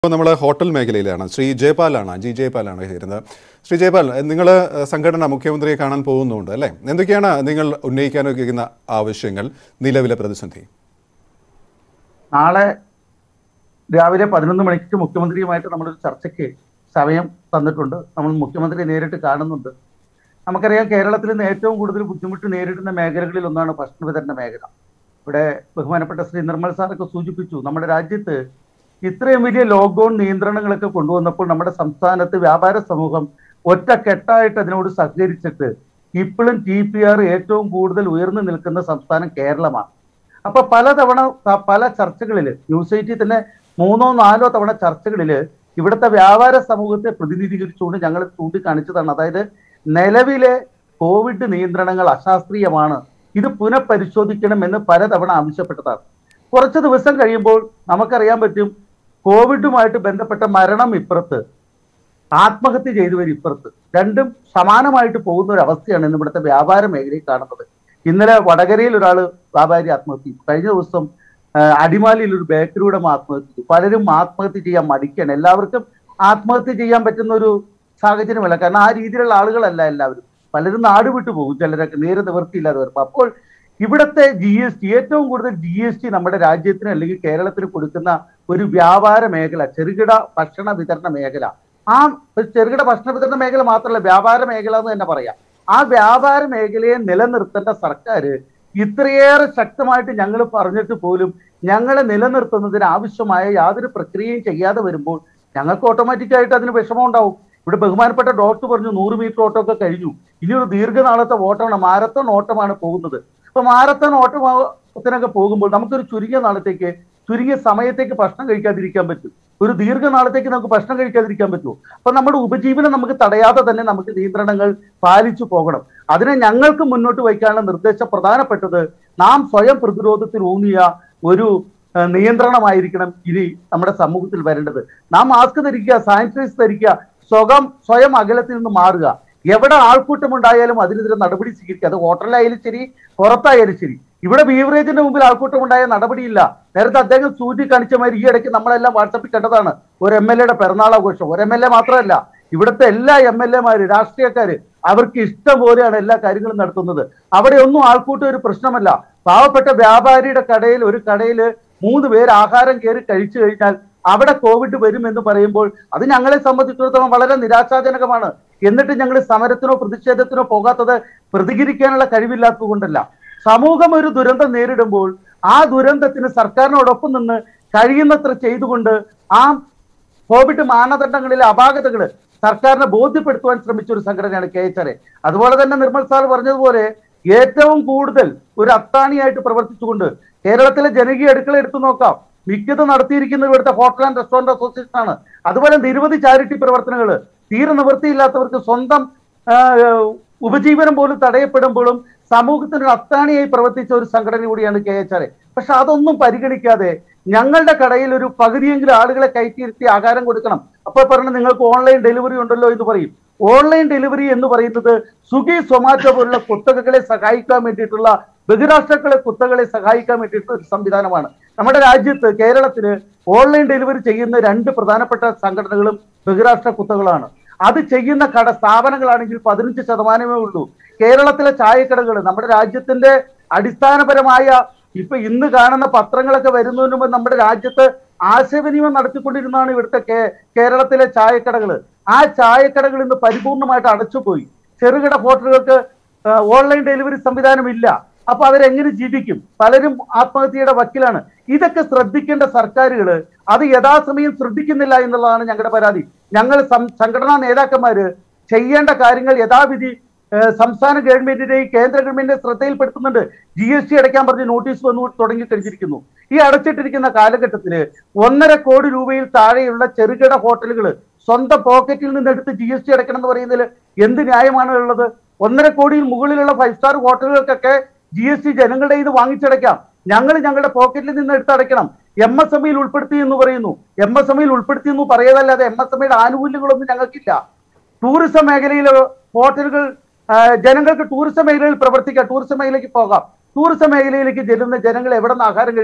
ഇപ്പോൾ നമ്മൾ ഹോട്ടൽ മേഖലയിലാണ് ശ്രീ ജയപാലാണ് ജി ജയപാലാണ് ചേരുന്നത് ശ്രീ ജയപാൽ നിങ്ങൾ സംഘടന മുഖ്യമന്ത്രിയെ കാണാൻ പോകുന്നുണ്ട് അല്ലേ എന്തൊക്കെയാണ് നിങ്ങൾ ഉന്നയിക്കാൻ വയ്ക്കുന്ന ആവശ്യങ്ങൾ നിലവിലെ പ്രതിസന്ധി നാളെ രാവിലെ പതിനൊന്ന് മണിക്ക് മുഖ്യമന്ത്രിയുമായിട്ട് നമ്മളൊരു ചർച്ചയ്ക്ക് സമയം തന്നിട്ടുണ്ട് നമ്മൾ മുഖ്യമന്ത്രിയെ നേരിട്ട് കാണുന്നുണ്ട് നമുക്കറിയാം കേരളത്തിൽ നിന്ന് ഏറ്റവും കൂടുതൽ ബുദ്ധിമുട്ട് നേരിടുന്ന മേഖലകളിൽ ഒന്നാണ് ഭക്ഷണ വിതരണ മേഖല ഇവിടെ ബഹുമാനപ്പെട്ട ശ്രീ നിർമ്മൽ സാറൊക്കെ സൂചിപ്പിച്ചു നമ്മുടെ രാജ്യത്ത് ഇത്രയും വലിയ ലോക്ക്ഡൌൺ നിയന്ത്രണങ്ങളൊക്കെ കൊണ്ടുവന്നപ്പോൾ നമ്മുടെ സംസ്ഥാനത്ത് വ്യാപാര സമൂഹം ഒറ്റക്കെട്ടായിട്ട് അതിനോട് സഹകരിച്ചിട്ട് ഇപ്പോഴും ടി പി ആർ ഏറ്റവും കൂടുതൽ ഉയർന്നു നിൽക്കുന്ന സംസ്ഥാനം കേരളമാണ് അപ്പൊ പലതവണ ത- പല ചർച്ചകളിൽ ന്യൂസ് എയ്റ്റിൽ തന്നെ മൂന്നോ നാലോ തവണ ചർച്ചകളിൽ ഇവിടുത്തെ വ്യാപാര സമൂഹത്തെ പ്രതിനിധീകരിച്ചുകൊണ്ട് ഞങ്ങൾ ചൂണ്ടിക്കാണിച്ചതാണ് അതായത് നിലവിലെ കോവിഡ് നിയന്ത്രണങ്ങൾ അശാസ്ത്രീയമാണ് ഇത് പുനഃപരിശോധിക്കണമെന്ന് പലതവണ ആവശ്യപ്പെട്ടതാണ് കുറച്ച് ദിവസം കഴിയുമ്പോൾ നമുക്കറിയാൻ പറ്റും കോവിഡുമായിട്ട് ബന്ധപ്പെട്ട മരണം ഇപ്പുറത്ത് ആത്മഹത്യ ചെയ്തവർ ഇപ്പുറത്ത് രണ്ടും സമാനമായിട്ട് പോകുന്ന ഒരു അവസ്ഥയാണ് ഇന്ന് ഇവിടുത്തെ വ്യാപാര മേഖലയിൽ കാണുന്നത് ഇന്നലെ വടകരയിൽ ഒരാൾ വ്യാപാരി ആത്മഹത്യ ചെയ്തു കഴിഞ്ഞ ദിവസം ആ, അടിമാലിയിൽ ഒരു ബേക്കറിയുടെ ആത്മഹത്യ ചെയ്തു പലരും ആത്മഹത്യ ചെയ്യാൻ മടിക്കുകയാണ് എല്ലാവർക്കും ആത്മഹത്യ ചെയ്യാൻ പറ്റുന്ന ഒരു സാഹചര്യമല്ല കാരണം ആ രീതിയിലുള്ള ആളുകളല്ല എല്ലാവരും പലരും നാട് വിട്ടു പോകും ചിലരൊക്കെ നേരെ നിവൃത്തിയില്ലാതെ വരും അപ്പോൾ ഇവിടുത്തെ ജി എസ് ടി ഏറ്റവും കൂടുതൽ ജി എസ് ടി നമ്മുടെ രാജ്യത്തിന് അല്ലെങ്കിൽ കേരളത്തിന് കൊടുക്കുന്ന ഒരു വ്യാപാര മേഖല ചെറുകിട ഭക്ഷണ വിതരണ മേഖല ആ ഒരു ചെറുകിട ഭക്ഷണ വിതരണ മേഖല മാത്രമല്ല വ്യാപാര മേഖല എന്ന് തന്നെ പറയാം ആ വ്യാപാര മേഖലയെ നിലനിർത്തേണ്ട സർക്കാർ ഇത്രയേറെ ശക്തമായിട്ട് ഞങ്ങൾ പറഞ്ഞിട്ട് പോലും ഞങ്ങളെ നിലനിർത്തുന്നതിന് ആവശ്യമായ യാതൊരു പ്രക്രിയയും ചെയ്യാതെ വരുമ്പോൾ ഞങ്ങൾക്ക് ഓട്ടോമാറ്റിക് ആയിട്ട് അതിന് വിഷമം ഉണ്ടാവും ഇവിടെ ബഹുമാനപ്പെട്ട ഡോക്ടർ പറഞ്ഞു നൂറ് മീറ്റർ ഓട്ടം ഒക്കെ കഴിഞ്ഞു ഇനി ഒരു ദീർഘനാളത്തെ ഓട്ടമാണ് മാരത്തോൺ ഓട്ടമാണ് പോകുന്നത് അപ്പൊ മാരത്തോൺ ഓട്ടത്തിനൊക്കെ പോകുമ്പോൾ നമുക്കൊരു ചുരുങ്ങിയ നാളത്തേക്ക് ചുരുങ്ങിയ സമയത്തേക്ക് ഭക്ഷണം കഴിക്കാതിരിക്കാൻ പറ്റും ഒരു ദീർഘനാളത്തേക്ക് നമുക്ക് ഭക്ഷണം കഴിക്കാതിരിക്കാൻ പറ്റുമോ അപ്പൊ നമ്മുടെ ഉപജീവനം നമുക്ക് തടയാതെ തന്നെ നമുക്ക് നിയന്ത്രണങ്ങൾ പാലിച്ചു പോകണം അതിനെ ഞങ്ങൾക്ക് മുന്നോട്ട് വയ്ക്കാനുള്ള നിർദ്ദേശം പ്രധാനപ്പെട്ടത് നാം സ്വയം പ്രതിരോധത്തിൽ ഊന്നിയ ഒരു ഏഹ്, നിയന്ത്രണമായിരിക്കണം ഇനി നമ്മുടെ സമൂഹത്തിൽ വരേണ്ടത് നാം മാസ്ക് ധരിക്കുക സാനിറ്റൈസ് ധരിക്കുക സ്വകം സ്വയം അകലത്തിൽ നിന്ന് മാറുക എവിടെ ആൾക്കൂട്ടമുണ്ടായാലും അതിനെതിരെ നടപടി സ്വീകരിക്കുക അത് ഹോട്ടലിലായാലും ശരി പുറത്തായാലും ശരി ഇവിടെ ബീവറേജിന്റെ മുമ്പിൽ ആൾക്കൂട്ടമുണ്ടായ നടപടിയില്ല നേരത്തെ അദ്ദേഹം ചൂണ്ടിക്കാണിച്ച മാതിരി ഈ ഇടയ്ക്ക് നമ്മളെല്ലാം വാട്സപ്പിൽ കണ്ടതാണ് ഒരു എം എൽ എയുടെ പിറന്നാൾ ആഘോഷം ഒരു എം എൽ എ മാത്രമല്ല ഇവിടുത്തെ എല്ലാ എം എൽ എമാര് രാഷ്ട്രീയക്കാര് അവർക്ക് ഇഷ്ടം പോലെയാണ് എല്ലാ കാര്യങ്ങളും നടത്തുന്നത് അവിടെ ഒന്നും ആൾക്കൂട്ടം ഒരു പ്രശ്നമല്ല പാവപ്പെട്ട വ്യാപാരിയുടെ കടയിൽ ഒരു കടയിൽ മൂന്ന് പേര് ആഹാരം കയറി കഴിച്ചു കഴിഞ്ഞാൽ അവിടെ കോവിഡ് വരും എന്ന് പറയുമ്പോൾ അത് ഞങ്ങളെ സംബന്ധിച്ചിടത്തോളം വളരെ നിരാശാജനകമാണ് എന്നിട്ട് ഞങ്ങൾ സമരത്തിനോ പ്രതിഷേധത്തിനോ പോകാത്തത് പ്രതികരിക്കാനുള്ള കഴിവില്ലാത്തത് കൊണ്ടല്ല സമൂഹം ഒരു ദുരന്തം നേരിടുമ്പോൾ ആ ദുരന്തത്തിന് സർക്കാരിനോടൊപ്പം നിന്ന് കഴിയുന്നത്ര ചെയ്തുകൊണ്ട് ആ കോവിഡ് മാനദണ്ഡങ്ങളിലെ അപാകതകൾ സർക്കാരിനെ ബോധ്യപ്പെടുത്തുവാൻ ശ്രമിച്ച ഒരു സംഘടനയാണ് കെ എച്ച് ആർ എ അതുപോലെ തന്നെ നിർമ്മൽ സാർ പറഞ്ഞതുപോലെ ഏറ്റവും കൂടുതൽ ഒരു അത്താണിയായിട്ട് പ്രവർത്തിച്ചുകൊണ്ട് കേരളത്തിലെ ജനകീയ അടുക്കള എടുത്തു നോക്കാം മിക്കതും നടത്തിയിരിക്കുന്നത് ഇവിടുത്തെ ഹോട്ടൽ ആൻഡ് റെസ്റ്റോറന്റ് അസോസിയേഷൻ ആണ് അതുപോലെ നിരവധി ചാരിറ്റി പ്രവർത്തനങ്ങൾ തീരെ നിവൃത്തിയില്ലാത്തവർക്ക് സ്വന്തം ആ, ഉപജീവനം പോലും തടയപ്പെടുമ്പോഴും സമൂഹത്തിന് ഒരു അത്താണിയായി പ്രവർത്തിച്ച ഒരു സംഘടന കൂടിയാണ് കെ എച്ച് ആർ എ പക്ഷെ അതൊന്നും പരിഗണിക്കാതെ ഞങ്ങളുടെ കടയിൽ ഒരു പകുതിയെങ്കിലും ആളുകളെ കയറ്റിയിരുത്തി ആഹാരം കൊടുക്കണം അപ്പൊ പറഞ്ഞ നിങ്ങൾക്ക് ഓൺലൈൻ ഡെലിവറി ഉണ്ടല്ലോ എന്ന് പറയും ഓൺലൈൻ ഡെലിവറി എന്ന് പറയുന്നത് സ്വിഗ്ഗി സൊമാറ്റോ പോലുള്ള കുത്തകകളെ സഹായിക്കാൻ വേണ്ടിയിട്ടുള്ള ബഹിരാഷ്ട്രങ്ങളെ കുത്തകളെ സഹായിക്കാൻ വേണ്ടിയിട്ടുള്ള ഒരു സംവിധാനമാണ് നമ്മുടെ രാജ്യത്ത് കേരളത്തില് ഓൺലൈൻ ഡെലിവറി ചെയ്യുന്ന രണ്ട് പ്രധാനപ്പെട്ട സംഘടനകളും ബഹിരാഷ്ട്ര കുത്തകളാണ് അത് ചെയ്യുന്ന കട സ്ഥാപനങ്ങളാണെങ്കിൽ പതിനഞ്ച് ശതമാനമേ ഉള്ളൂ കേരളത്തിലെ ചായക്കടകൾ നമ്മുടെ രാജ്യത്തിന്റെ അടിസ്ഥാനപരമായ ഇപ്പൊ ഇന്ന് കാണുന്ന പത്രങ്ങളൊക്കെ വരുന്നതിന് മുമ്പ് നമ്മുടെ രാജ്യത്ത് ആശയവിനിമയം നടത്തിക്കൊണ്ടിരുന്നതാണ് ഇവിടുത്തെ കേ- കേരളത്തിലെ ചായക്കടകൾ ആ ചായക്കടകൾ ഇന്ന് പരിപൂർണമായിട്ട് അടച്ചുപോയി ചെറുകിട ഹോട്ടലുകൾക്ക് ആ, ഓൺലൈൻ ഡെലിവറി സംവിധാനം ഇല്ല അപ്പൊ അവരെങ്ങനെ ജീവിക്കും പലരും ആത്മഹത്യയുടെ വക്കിലാണ് ഇതൊക്കെ ശ്രദ്ധിക്കേണ്ട സർക്കാരുകൾ അത് യഥാസമയം ശ്രദ്ധിക്കുന്നില്ല എന്നുള്ളതാണ് ഞങ്ങളുടെ പരാതി ഞങ്ങൾ സം- സംഘടനാ നേതാക്കന്മാര് ചെയ്യേണ്ട കാര്യങ്ങൾ യഥാവിധി ഏഹ്, സംസ്ഥാന ഗവൺമെന്റിന്റെയും കേന്ദ്ര ഗവൺമെന്റിന്റെ ശ്രദ്ധയിൽപ്പെടുത്തുന്നുണ്ട് ജി എസ് ടി അടയ്ക്കാൻ പറഞ്ഞ് നോട്ടീസ് വന്നു തുടങ്ങി കഴിഞ്ഞിരിക്കുന്നു ഈ അടച്ചിട്ടിരിക്കുന്ന കാലഘട്ടത്തിൽ ഒന്നര കോടി രൂപയിൽ താഴെയുള്ള ചെറുകിട ഹോട്ടലുകൾ സ്വന്തം പോക്കറ്റിൽ നിന്ന് എടുത്ത് ജി എസ് ടി അടയ്ക്കണം എന്ന് പറയുന്നതിൽ എന്ത് ന്യായമാണ് ഉള്ളത് ഒന്നര കോടിയിൽ മുകളിലുള്ള ഫൈവ് സ്റ്റാർ ഹോട്ടലുകൾക്കൊക്കെ ജി എസ് ടി ജനങ്ങളുടെ ഇത് വാങ്ങിച്ചടയ്ക്കാം ഞങ്ങൾ ഞങ്ങളുടെ പോക്കറ്റിൽ നിന്ന് എടുത്ത് അടയ്ക്കണം എം എസ് എം ഇയിൽ ഉൾപ്പെടുത്തി എന്ന് പറയുന്നു എം എസ് എം ഇയിൽ ഉൾപ്പെടുത്തി എന്ന് പറയതല്ലാതെ എം എസ് എം ഇയുടെ ആനുകൂല്യങ്ങളൊന്നും ഞങ്ങൾക്കില്ല ടൂറിസം മേഖലയിലെ ഹോട്ടലുകൾ ആ, ജനങ്ങൾക്ക് ടൂറിസം മേഖലയിൽ പ്രവർത്തിക്കാം ടൂറിസം മേഖലയിലേക്ക് പോകാം ടൂറിസം മേഖലയിലേക്ക് ചെല്ലുന്ന ജനങ്ങൾ എവിടെ നിന്ന് ആഹാരം കഴിക്കും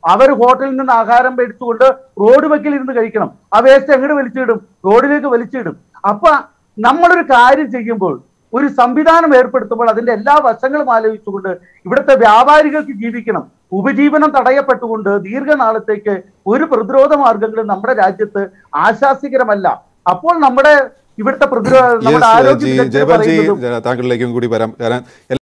അവർ ഹോട്ടലിൽ നിന്ന് ആഹാരം മേടിച്ചുകൊണ്ട് റോഡ് വക്കിൽ ഇരുന്ന് കഴിക്കണം ആ വേസ്റ്റ് എങ്ങോട്ട് വലിച്ചിടും റോഡിലേക്ക് വലിച്ചിടും അപ്പൊ നമ്മളൊരു കാര്യം ചെയ്യുമ്പോൾ ഒരു സംവിധാനം ഏർപ്പെടുത്തുമ്പോൾ അതിന്റെ എല്ലാ വശങ്ങളും ആലോചിച്ചുകൊണ്ട് ഇവിടുത്തെ വ്യാപാരികൾക്ക് ജീവിക്കണം ഉപജീവനം തടയപ്പെട്ടുകൊണ്ട് ദീർഘനാളത്തേക്ക് ഒരു പ്രതിരോധ മാർഗങ്ങളും നമ്മുടെ രാജ്യത്ത് ആശാസ്യകരമല്ല അപ്പോൾ നമ്മുടെ ഇവിടുത്തെ പ്രതിരോധ നമ്മുടെ യെസ് ആരോഗ്യ ജി വിദഗ്ധർ ജയപാൽജി പറയുന്നതും താങ്കളിലേക്കും കൂടി വരാം കാരണം